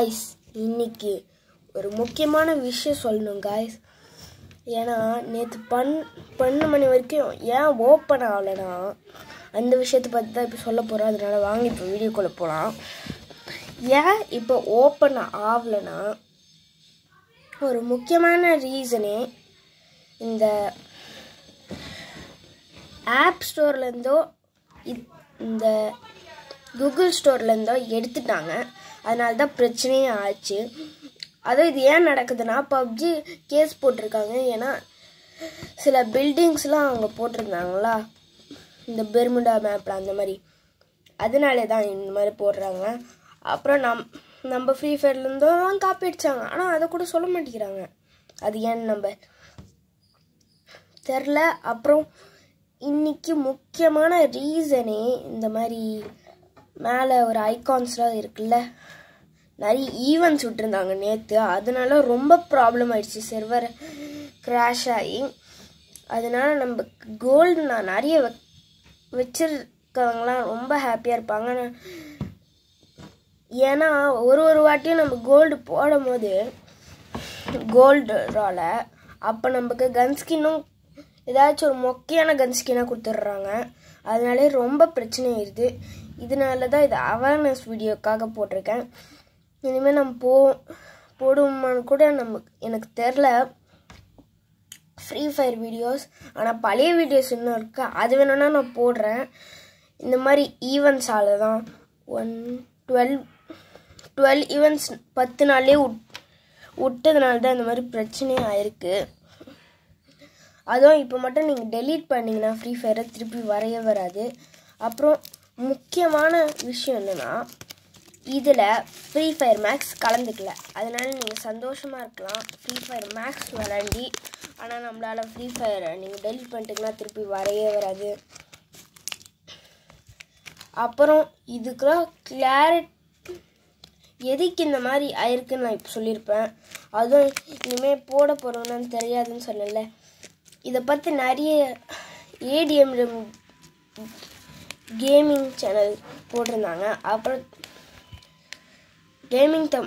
guys இன்னைக்கு ஒரு முக்கியமான விஷயம் சொல்லணும் காய்ஸ் ஏன்னா நேற்று பன் பன்னெண்டு மணி வரைக்கும் ஏன் ஓப்பன் ஆகலைன்னா அந்த விஷயத்தை பற்றி தான் இப்போ சொல்ல போகிறோம் அதனால வாங்க இப்போ வீடியோக்குள்ளே போகலாம் ஏன் இப்போ ஓப்பன் ஆகலைன்னா ஒரு முக்கியமான ரீசனே இந்த ஆப் ஸ்டோர்லேருந்தோ இந்த கூகுள் ஸ்டோர்லேருந்தோ எடுத்துட்டாங்க அதனால தான் பிரச்சனையே ஆச்சு அதுவும் இது ஏன் நடக்குதுன்னா பப்ஜி கேஸ் போட்டிருக்காங்க ஏன்னா சில பில்டிங்ஸ்லாம் அவங்க போட்டிருந்தாங்களா இந்த பெர்முடா மேப்பில் அந்த மாதிரி அதனாலே தான் இந்த மாதிரி போடுறாங்க அப்புறம் நம் நம்ம ஃப்ரீ ஃபயர்லேருந்தும் காப்பி அடித்தாங்க ஆனால் அதை கூட சொல்ல மாட்டேங்கிறாங்க அது ஏன்னு நம்ம தெரில அப்புறம் இன்னைக்கு முக்கியமான ரீசனே இந்த மாதிரி மேலே ஒரு ஐகான்ஸ்லாம் இருக்குல்ல நிறைய ஈவெண்ட்ஸ் விட்டுருந்தாங்க நேற்று அதனால ரொம்ப ப்ராப்ளம் ஆயிடுச்சு சர்வர் கிராஷ் ஆகி அதனால நம்ம கோல்டு நான் நிறைய வெ வச்சிருக்கவங்களாம் ரொம்ப ஹாப்பியாக இருப்பாங்க ஆனா- ஏன்னா ஒரு ஒரு வாட்டியும் நம்ம கோல்டு போடும் போது கோல்டுரால அப்போ நமக்கு கன் ஸ்கின்னும் ஏதாச்சும் ஒரு மொக்கையான கன் ஸ்கின்னாக கொடுத்துட்றாங்க அதனாலே ரொம்ப பிரச்சனை ஆயிடுது இதனால தான் இது அவேர்னஸ் வீடியோக்காக போட்டிருக்கேன் இனிமேல் நம்ம போ போடுமான்னு கூட நமக்கு எனக்கு தெரில ஃப்ரீ ஃபயர் வீடியோஸ் ஆனால் பழைய வீடியோஸ் இன்னும் இருக்கு அது வேணும்னா நான் போடுறேன் இந்த மாதிரி ஈவெண்ட்ஸால தான் ஒன் டுவெல் டுவெல் ஈவெண்ட்ஸ் பத்து நாள்லேயே விட் விட்டதுனால தான் இந்த மாதிரி பிரச்சனையும் ஆயிருக்கு அதுவும் இப்போ மட்டும் நீங்கள் டெலீட் பண்ணிங்கன்னா ஃப்ரீ ஃபயரை திருப்பி வரைய வராது அப்புறம் முக்கியமான விஷயம் என்னென்னா இதில் ஃப்ரீ ஃபயர் மேக்ஸ் கலந்துக்கல அதனால நீங்கள் சந்தோஷமாக இருக்கலாம் ஃப்ரீ ஃபயர் மேக்ஸ் விளாண்டி ஆனால் நம்மளால் ஃப்ரீ ஃபயரை நீங்கள் டெலிட் பண்ணிட்டீங்கன்னா திருப்பி வரையே வராது அப்புறம் இதுக்கெல்லாம் கிளாரிட் எதுக்கு இந்த மாதிரி ஆயிருக்குன்னு நான் இப்போ சொல்லியிருப்பேன் அதுவும் இனிமேல் போட போகிறோன்னு தெரியாதுன்னு சொல்லலை இதை பற்றி நிறைய ஏடிஎம் கேமிங் சேனல் போட்டிருந்தாங்க அப்புறம் கேமிங் தம்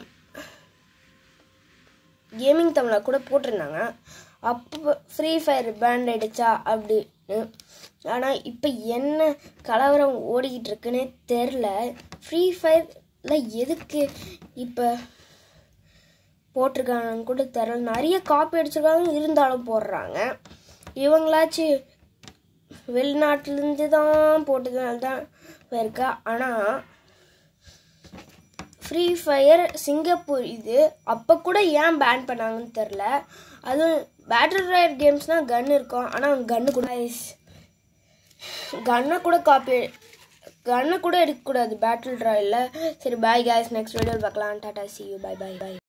கேமிங் தமிழில் கூட போட்டிருந்தாங்க அப்போ ஃப்ரீ ஃபயர் பேண்ட் ஆயிடுச்சா அப்படின்னு ஆனால் இப்போ என்ன கலவரம் ஓடிக்கிட்டு இருக்குன்னே தெரில ஃப்ரீ ஃபயரில் எதுக்கு இப்போ போட்டிருக்காங்கன்னு கூட தெரில நிறைய காப்பி அடிச்சிருக்காங்க இருந்தாலும் போடுறாங்க இவங்களாச்சும் வெளிநாட்டிலேருந்து தான் போட்டதுனால தான் இருக்கா ஆனால் ஃப்ரீ ஃபயர் சிங்கப்பூர் இது அப்போ கூட ஏன் பேன் பண்ணாங்கன்னு தெரில அதுவும் பேட்டில் ராயல் கேம்ஸ்னால் கன் இருக்கும் ஆனால் கன்று கூட கன்னை கூட காப்பி கன்னை கூட எடுக்கக்கூடாது பேட்டில் ராயலில் சரி பாய் கேஸ் நெக்ஸ்ட் வீடியோவில் பார்க்கலாம் tata see you bye bye by